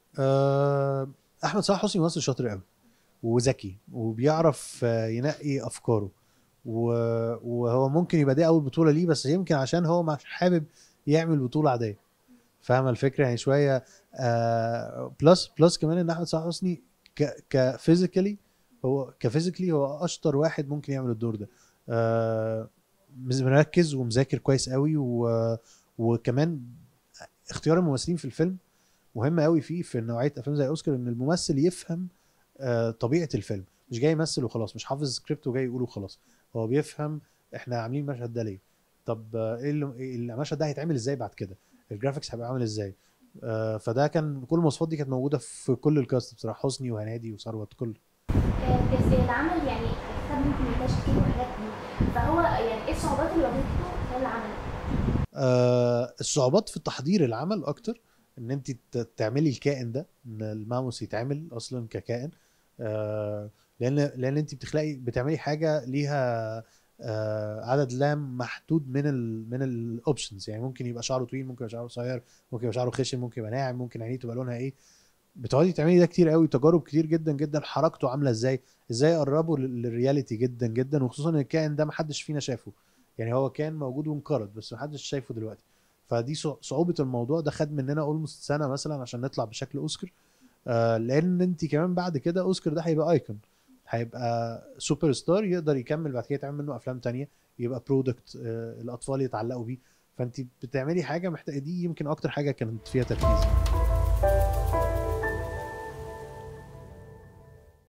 آه، احمد صلاح حسني ممثل شاطر قوي وذكي وبيعرف آه، ينقي افكاره و- وهو ممكن يبقى دي اول بطوله ليه بس يمكن عشان هو مش حابب يعمل بطوله عاديه فاهم الفكره يعني شويه آه بلس بلس كمان ان احمد صلاح حسني ك كفيزيكالي هو كفيزيكالي هو اشطر واحد ممكن يعمل الدور ده آه مز- مركز ومذاكر كويس قوي و وكمان اختيار الممثلين في الفيلم مهم قوي فيه في نوعيه افلام زي اوسكار ان الممثل يفهم آه طبيعه الفيلم مش جاي يمثل وخلاص مش حافظ سكريبت وجاي يقوله وخلاص هو بيفهم احنا عاملين المشهد ده ليه طب آه، ايه اللي- إيه المشهد ده هيتعمل ازاي بعد كده الجرافيكس هيبقى عامل ازاي آه، فده كان كل المواصفات دي كانت موجوده في كل الكاست بصراحه حسني وهنادي وثروت كل آه، بس العمل يعني خد ممكن مونتاج كتير وحاجات دي فهو يعني ايه الصعوبات اللي واجهته خلال العمل؟ آه الصعوبات في تحضير العمل اكتر ان انت ت- تعملي الكائن ده ان الماموس يتعمل اصلا ككائن آه لان لان انت بتخلقي بتعملي حاجه ليها آه عدد لا محدود من ال من الاوبشنز يعني ممكن يبقى شعره طويل ممكن يبقى شعره قصير ممكن يبقى شعره خشن ممكن يبقى ناعم ممكن عينيه تبقى لونها ايه بتقعدي تعملي ده كتير قوي تجارب كتير جدا جدا حركته عامله ازاي ازاي يقربوا لل- للرياليتي جدا جدا وخصوصا ان الكائن ده محدش فينا شافه يعني هو كان موجود وانقرض بس محدش شايفه دلوقتي فدي صع- صعوبه الموضوع ده خد مننا اولموست سنه مثلا عشان نطلع بشكل اوسكار آه لان انت كمان بعد كده اوسكار ده هيبقى ايكون هيبقى سوبر ستار يقدر يكمل بعد كده يتعمل منه افلام تانية يبقى برودكت آه الاطفال يتعلقوا بيه فانت بتعملي حاجه محتاجه دي يمكن اكتر حاجه كانت فيها تركيز